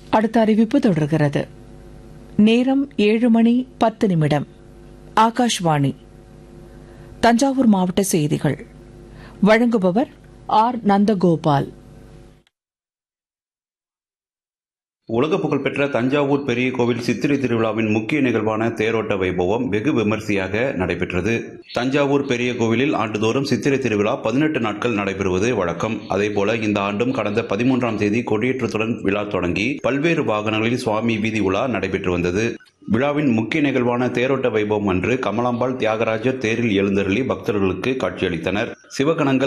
அடுத்த அறிவிப்பு தொடர்கிறது நேரம் ஏழு மணி பத்து நிமிடம் ஆகாஷ்வாணி தஞ்சாவூர் மாவட்ட செய்திகள் வழங்குபவர் ஆர் நந்தகோபால் உலக புகழ்பெற்ற தஞ்சாவூர் பெரிய கோவில் சித்திரை திருவிழாவின் முக்கிய நிகழ்வான தேரோட்ட வைபவம் வெகு விமரிசையாக நடைபெற்றது தஞ்சாவூர் பெரிய கோவிலில் ஆண்டுதோறும் சித்திரை திருவிழா பதினெட்டு நாட்கள் நடைபெறுவது வழக்கம் அதேபோல இந்த ஆண்டும் கடந்த பதிமூன்றாம் தேதி கொடியேற்றத்துடன் விழா தொடங்கி பல்வேறு வாகனங்களில் சுவாமி வீதி உலா நடைபெற்று வந்தது விழாவின் முக்கிய நிகழ்வான தேரோட்ட வைபவம் அன்று கமலாம்பாள் தியாகராஜர் தேரில் எழுந்தருளி பக்தர்களுக்கு காட்சியளித்தனர் சிவகணங்கள்